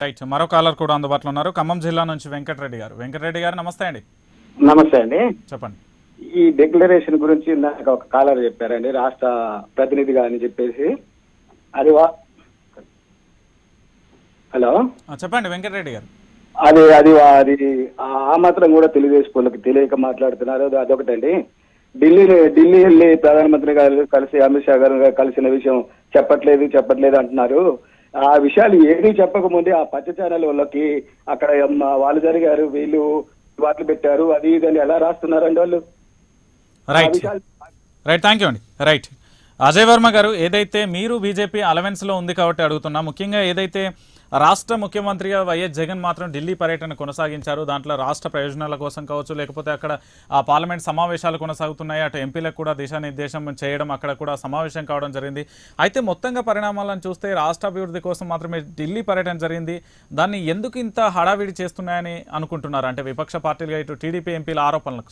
Right మరో caller కూడా అందుబాటులో ఉన్నారు ఖమ్మం జిల్లా నుంచి వెంకటరెడ్డి గారు వెంకటరెడ్డి గారు నమస్తే అండి నమస్తే అండి చెప్పండి ఈ డిక్లరేషన్ గురించి నాకు ఒక కాలర్ చెప్పారండి రాష్ట్ర ప్రతినిధిగా అని చెప్పేసి అది వా హలో ఆ, చెప్పండి వెంకటరెడ్డి గారు అది అది వా- అది ఆ మాత్రం కూడా తెలుగుదేశం వాళ్ళకి తెలియక మాట్లాడుతున్నారు అది అదొకటండి ఢిల్లీ ఢిల్లీ వెళ్ళి ప్రధానమంత్రి గారు కలిసి అమిత్ షా గారు కలిసిన విషయం చెప్పట్లేదు చెప్పట్లేదు అంటున్నారు ఆ విషయాలు ఏది చెప్పకముందే ఆ పచ్చ ఛానల్ వాళ్ళకి అక్కడ మా వాళ్ళు జరిగారు వీళ్ళు వాటిలు పెట్టారు అది ఇది అని ఎలా రాస్తున్నారండి వాళ్ళు ఆ రైట్ విషయాలు రైట్ థ్యాంక్ యూ అండి రైట్ అజయ్ వర్మ గారు ఏదైతే మీరు బీజేపీ అలవెన్స్లో ఉంది కాబట్టి అడుగుతున్నా ముఖ్యంగా ఏదైతే రాష్ట్ర ముఖ్యమంత్రిగా వైఎస్ జగన్ మాత్రం ఢిల్లీ పర్యటన కొనసాగించారు దాంట్లో రాష్ట్ర ప్రయోజనాల కోసం కావచ్చు లేకపోతే అక్కడ ఆ పార్లమెంట్ సమావేశాలు కొనసాగుతున్నాయి అటు ఎంపీలకు కూడా దిశానిర్దేశం చేయడం అక్కడ కూడా సమావేశం కావడం జరిగింది అయితే మొత్తంగా పరిణామాలను చూస్తే రాష్ట్ర అభివృద్ధి కోసం మాత్రమే ఢిల్లీ పర్యటన జరిగింది దాన్ని ఎందుకు ఇంత హడావిడి చేస్తున్నాయని అనుకుంటున్నారు అంటే విపక్ష పార్టీలుగా ఇటు టీడీపీ ఎంపీల ఆరోపణలకు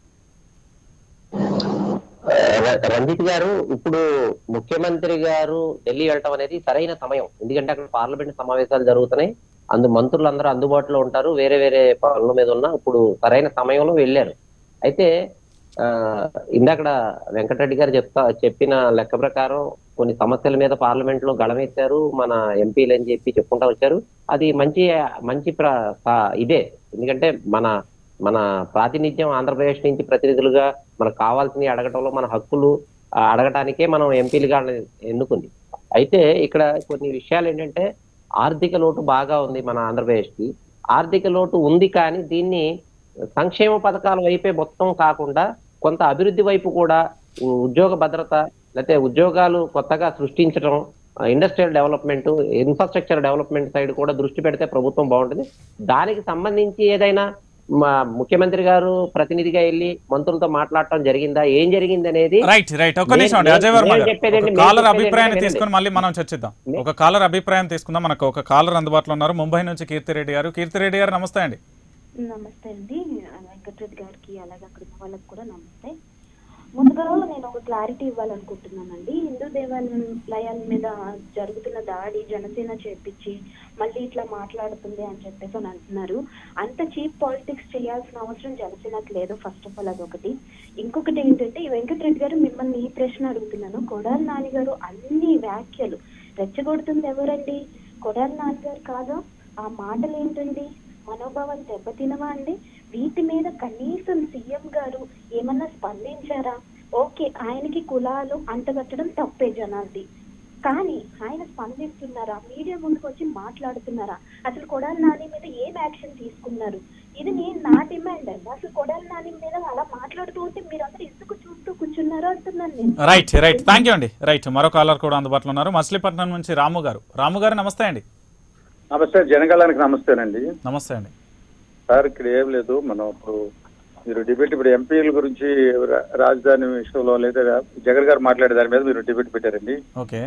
ర- రంజిత్ గారు ఇప్పుడు ముఖ్యమంత్రి గారు ఢిల్లీ వెళ్ళటం అనేది సరైన సమయం ఎందుకంటే అక్కడ పార్లమెంట్ సమావేశాలు జరుగుతున్నాయి అందు మంత్రులు అందరూ అందుబాటులో ఉంటారు వేరే వేరే పనుల మీద ఉన్న ఇప్పుడు సరైన సమయంలో వెళ్ళారు అయితే ఆ ఇందాక వెంకటరెడ్డి గారు చెప్తా చెప్పిన లెక్క ప్రకారం కొన్ని సమస్యల మీద పార్లమెంట్ లో గళమెత్తారు మన ఎంపీలు అని చెప్పి చెప్పుకుంటా వచ్చారు అది మంచి మంచి ప్ర సా- ఇదే ఎందుకంటే మన మన ప్రాతినిధ్యం ఆంధ్రప్రదేశ్ నుంచి ప్రతినిధులుగా మనకు కావాల్సినవి అడగటంలో మన హక్కులు ఆ, అడగటానికే మనం ఎంపీలుగా ఎన్నుకుంది అయితే ఇక్కడ కొన్ని విషయాలు ఏంటంటే ఆర్థిక లోటు బాగా ఉంది మన ఆంధ్రప్రదేశ్ కి ఆర్థిక లోటు ఉంది కానీ దీన్ని సంక్షేమ పథకాల వైపే మొత్తం కాకుండా కొంత అభివృద్ధి వైపు కూడా ఉ- ఉద్యోగ భద్రత లేకపోతే ఉద్యోగాలు కొత్తగా సృష్టించడం industrial development infrastructure development side కూడా దృష్టి పెడితే ప్రభుత్వం బాగుంటుంది దానికి సంబంధించి ఏదైనా మా ముఖ్యమంత్రి గారు ప్రతినిధిగా వెళ్ళి మంత్రులతో మాట్లాడటం జరిగిందా ఏం జరిగింది అనేది రైట్ రైట్ ఒక్క నిమిషం అండి నేను- అజయ్ వర్మ నేను గారు చెప్పేది ఒక ఏంటి, కాలర్ నేను అభిప్రాయాన్ని చెప్పేది తీసుకొని ఏంటి? మళ్ళీ మనం చర్చిద్దాం ఒక కాలర్ అభిప్రాయం తీసుకుందాం మనకు ఒక కాలర్ అందుబాటులో ఉన్నారు ముంబై నుంచి కీర్తిరెడ్డి గారు కీర్తిరెడ్డి గారు నమస్తే అండి నమస్తే అండి వెంకటరెడ్డి గారికి అలాగే అక్కడ ఉన్న వాళ్ళకి కూడా నమస్తే ముందుగా నేను ఒక క్లారిటీ ఇవ్వాలనుకుంటున్నానండి హిందూ దేవాలయాల మీద జరుగుతున్న దాడి జనసేన చేపించి మళ్ళీ ఇట్లా మాట్లాడుతుంది అని చెప్పేసి అని అంటున్నారు అంత చీప్ పాలిటిక్స్ చేయాల్సిన అవసరం జనసేనకు లేదు ఫస్ట్ ఆఫ్ ఆల్ అదొకటి ఇంకొకటి ఏంటంటే ఈ వెంకటరెడ్డి గారు మిమ్మల్ని ఈ ప్రశ్న అడుగుతున్నాను కొడాలి నాని గారు అన్ని వ్యాఖ్యలు రెచ్చగొడుతుంది ఎవరండి కొడాలి నాని గారు కాదా ఆ మాటలు ఏంటండి మనోభావాలు దెబ్బతినవా అండి వీటి మీద కనీసం సీఎం గారు ఏమన్నా స్పందించారా ఓకే ఆయనకి కులాలు అంటగట్టడం తప్పే జనాలది కానీ ఆయన స్పందిస్తున్నారా మీడియా ముందుకు వచ్చి మాట్లాడుతున్నారా అసలు కొడాలి నాని మీద ఏం యాక్షన్ తీసుకున్నారు ఇది నేను నా డిమాండ్ అండి అసలు కొడాలి నాని మీద అలా మాట్లాడుతూ ఉంటే మీరందరూ ఎందుకు చూస్తూ కూర్చున్నారో అంటున్నాను నేను రైట్ రైట్ థ్యాంక్ యూ అండి రైట్ మరో కాలర్ కూడా అందుబాటులో ఉన్నారు మచిలీపట్నం నుంచి రాము గారు రాము గారు నమస్తే అండి నమస్తే జనగాలానికి నమస్తేనండి నమస్తే అండి సార్ ఇక్కడ ఏం లేదు మనం ఇప్పుడు మీరు డిబేట్ ఇప్పుడు ఎంపీల గురించి రా- రాజధాని విషయంలో లేదా జగన్ గారు మాట్లాడే దాని మీద మీరు డిబేట్ పెట్టారండి ఓకే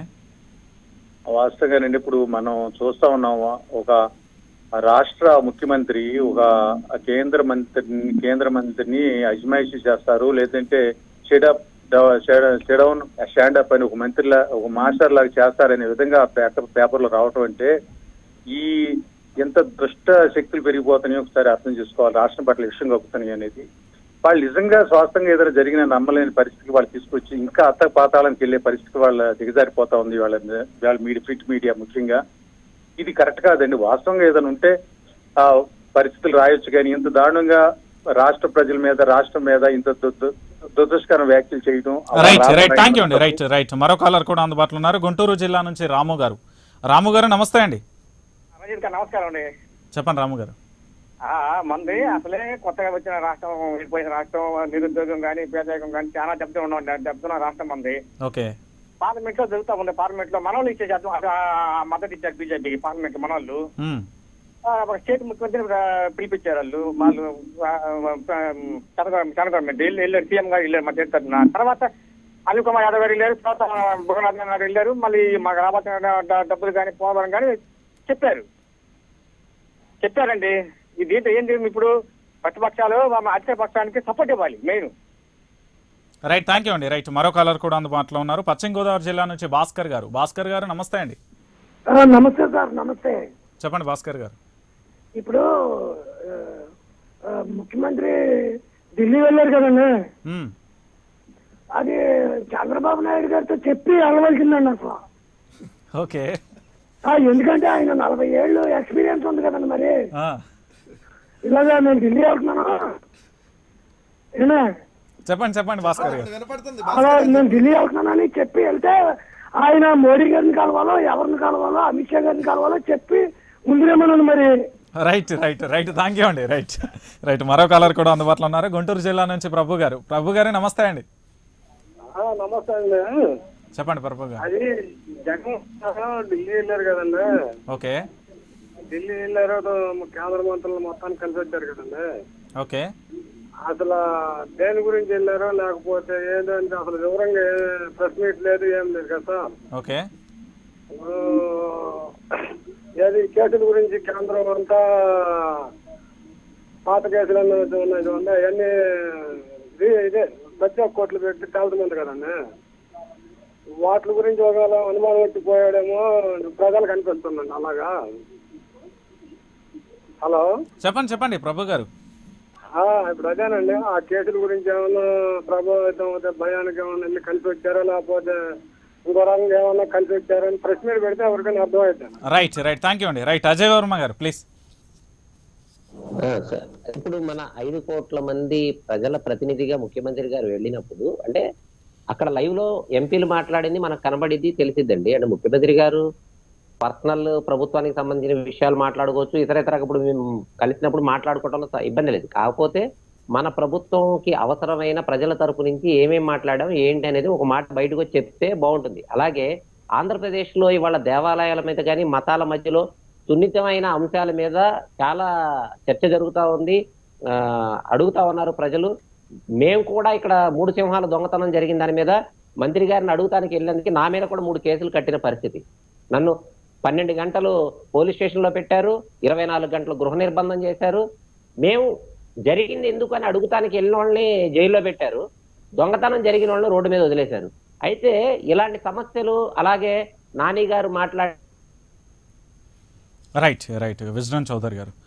వాస్తవంగానండి ఇప్పుడు మనం చూస్తా ఉన్నాం ఒక రాష్ట్ర ముఖ్యమంత్రి ఒక కేంద్ర మంత్రిని కేంద్ర మంత్రిని అజమాయిషీ చేస్తారు లేదంటే షెడప్ షెడౌన్ స్టాండ్ అప్ అని ఒక మంత్రిలా ఒక మాస్టర్ లాగా చేస్తారనే విధంగా పేపర్ పేపర్లో రావటం అంటే ఈ ఎంత దుష్ట శక్తులు పెరిగిపోతున్నాయో ఒకసారి అర్థం చేసుకోవాలి రాష్ట్రం పట్ల విషయం కప్పుతున్నాయి అనేది వాళ్ళు నిజంగా స్వాస్థంగా ఏదైనా జరిగిన నమ్మలేని పరిస్థితికి వాళ్ళు తీసుకొచ్చి ఇంకా అత్త పాతాళానికి వెళ్ళే పరిస్థితి వాళ్ళ దిగజారిపోతా ఉంది వాళ్ళ వాళ్ళ మీడియా ప్రింట్ మీడియా ముఖ్యంగా ఇది కరెక్ట్ కాదండి వాస్తవంగా ఏదైనా ఉంటే ఆ పరిస్థితులు రాయొచ్చు కానీ ఇంత దారుణంగా రాష్ట్ర ప్రజల మీద రాష్ట్రం మీద ఇంత దు- దు- దురదృష్టకర వ్యాఖ్యలు చేయడం రైట్ రైట్ థ్యాంక్ యూ అండి రైట్ రైట్ మరో కాలర్ కూడా అందుబాటులో ఉన్నారు గుంటూరు జిల్లా నుంచి రాము గారు రాము గారు నమస్తే అండి రజనీత్ గారు నమస్కారం అండి చెప్పండి రాము గారు ఆ, మంది అసలే కొత్తగా వచ్చిన రాష్ట్రం వెళ్ళిపోయిన రాష్ట్రం నిరుద్యోగం కానీ పేదరికం కానీ చాలా దెబ్బతిన ఉన్నాం దెబ్బతిన్న రాష్ట్రం మంది ఓకే పార్లమెంట్ లో జరుగుతూ ఉంది పార్లమెంట్ లో మనోళ్ళు ఇచ్చేసారు అది, ఆ, మద్దతు ఇచ్చారు బీజేపీకి పార్లమెంట్ మనోళ్ళు మ్మ్. ఆ, ఒక స్టేట్ ముఖ్యమంత్రిని ఆ, పిలిపించారు వాళ్ళు వాళ్ళు సెంట్రల్ గవర్నమెంట్ వెళ్ళి వెళ్ళారు సీఎం గారు వెళ్ళారు మా చేతి తరఫున తర్వాత అనిల్ కుమార్ యాదవ్ గారు వెళ్ళారు తర్వాత భువనాథ్ గారు వెళ్ళారు మళ్ళీ మాకు రాబోతున్న డ- డబ్బులు కానీ పోవడం కానీ చెప్పారు చెప్పారండి ఇది దీంట్లో ఏంటి ఇప్పుడు ప్రతిపక్షాలు మా అధికార పక్షానికి సపోర్ట్ ఇవ్వాలి మెయిన్ రైట్ థ్యాంక్ యూ అండి రైట్ మరో కాలర్ కూడా అందుబాటులో ఉన్నారు పశ్చిమ గోదావరి జిల్లా నుంచి భాస్కర్ గారు భాస్కర్ గారు నమస్తే అండి ఆ, నమస్తే సార్ నమస్తే చెప్పండి భాస్కర్ గారు ఇప్పుడు ఆ, ఆ, ముఖ్యమంత్రి ఢిల్లీ వెళ్ళారు కదండి మ్మ్. అది చంద్రబాబు నాయుడు గారితో చెప్పి వెళ్ళవలసిందండి అసలు ఓకే ఆ, ఎందుకంటే ఆయన నలభై ఏళ్ళు ఎక్స్పీరియన్స్ ఉంది కదండి మరి ఆ, ఇలాగా నేను ఢిల్లీ వెళ్తున్నాను ఏనా చెప్పండి చెప్పండి భాస్కర్ గారు వినపడుతుంది అలా నేను ఢిల్లీ వెళ్తున్నానని చెప్పి వెళ్తే ఆయన మోడీ గారిని కలవాలో ఎవరిని కలవాలో అమిత్ షా గారిని కలవాలో చెప్పి ముందురేమన్నాను మరి right right right thank you అండి రైట్ రైట్ మరో కాలర్ కూడా అందుబాటులో ఉన్నారు గుంటూరు జిల్లా నుంచి ప్రభు గారు ప్రభు గారు నమస్తే అండి నమస్తే అండి చెప్పండి ప్రభు గారు అది జగన్ ఢిల్లీ వెళ్ళారు కదండి ఓకే ఢిల్లీ వెళ్ళారు కేంద్ర మంత్రులు మొత్తాన్ని కలిసి వచ్చారు కదండి ఓకే అసలు దేని గురించి వెళ్ళారో లేకపోతే ఏంటంటే అసలు వివరంగా ప్రెస్ మీట్ లేదు ఏం లేదు కదా సార్ ఓకే ఆ, ఏది కేసుల గురించి కేంద్రం అంతా పాత కేసులు అన్నీ ఉన్నాయి చూడండి అవన్నీ ఇది- ఇదే ప్రత్యేక కోర్టులు పెట్టి తేలుతుంది కదండి వాటి గురించి ఒకవేళ అనుమానం వచ్చి పోయాడేమో ప్రజలకు అనిపిస్తుందండి అలాగా హలో చెప్పండి చెప్పండి ప్రభు గారు ఆ, ఇప్పుడు అదేనండి ఆ కేసుల గురించి ఏమన్నా ప్రభావితం అవుతే భయానికి ఏమన్నా వెళ్ళి కలిసి వచ్చారో లేకపోతే ఇంకో రంగం ఏమన్నా కలిసి వచ్చారో అని ప్రశ్న మీద పెడితే ఎవరికైనా అర్థమవుతాను రైట్ రైట్ థ్యాంక్ యూ అండి రైట్ అజయ్ వర్మ గారు ప్లీజ్ ఆ, సార్ ఇప్పుడు మన ఐదు కోట్ల మంది ప్రజల ప్రతినిధిగా ముఖ్యమంత్రి గారు వెళ్ళినప్పుడు అంటే అక్కడ లైవ్ లో ఎంపీలు మాట్లాడింది మనకు కనబడిద్ది తెలిసిద్దండి అంటే ముఖ్యమంత్రి గారు పర్సనల్ ప్రభుత్వానికి సంబంధించిన విషయాలు మాట్లాడుకోవచ్చు ఇతర ఇతర ఇప్పుడు మేము కలిసినప్పుడు మాట్లాడుకోవడంలో స- ఇబ్బంది లేదు కాకపోతే మన ప్రభుత్వంకి అవసరమైన ప్రజల తరపు నుంచి ఏమేం మాట్లాడాం ఏంటి అనేది ఒక మాట బయటకు వచ్చి చెప్తే బాగుంటుంది అలాగే ఆంధ్రప్రదేశ్ లో ఇవాళ దేవాలయాల మీద కానీ మతాల మధ్యలో సున్నితమైన అంశాల మీద చాలా చర్చ జరుగుతా ఉంది ఆ, అడుగుతా ఉన్నారు ప్రజలు మేము కూడా ఇక్కడ మూడు సింహాల దొంగతనం జరిగిన దాని మీద మంత్రి గారిని అడుగుతానికి వెళ్ళినందుకు నా మీద కూడా మూడు కేసులు కట్టిన పరిస్థితి నన్ను పన్నెండు గంటలు పోలీస్ స్టేషన్ లో పెట్టారు ఇరవై నాలుగు గంటలు గృహ నిర్బంధం చేశారు మేము జరిగింది ఎందుకు అని అడుగుతానికి వెళ్ళిన వాళ్ళని జైల్లో పెట్టారు దొంగతనం జరిగిన వాళ్ళని రోడ్డు మీద వదిలేశారు అయితే ఇలాంటి సమస్యలు అలాగే నాని గారు మాట్లాడి రైట్ రైట్ విజ్డన్ చౌదరి గారు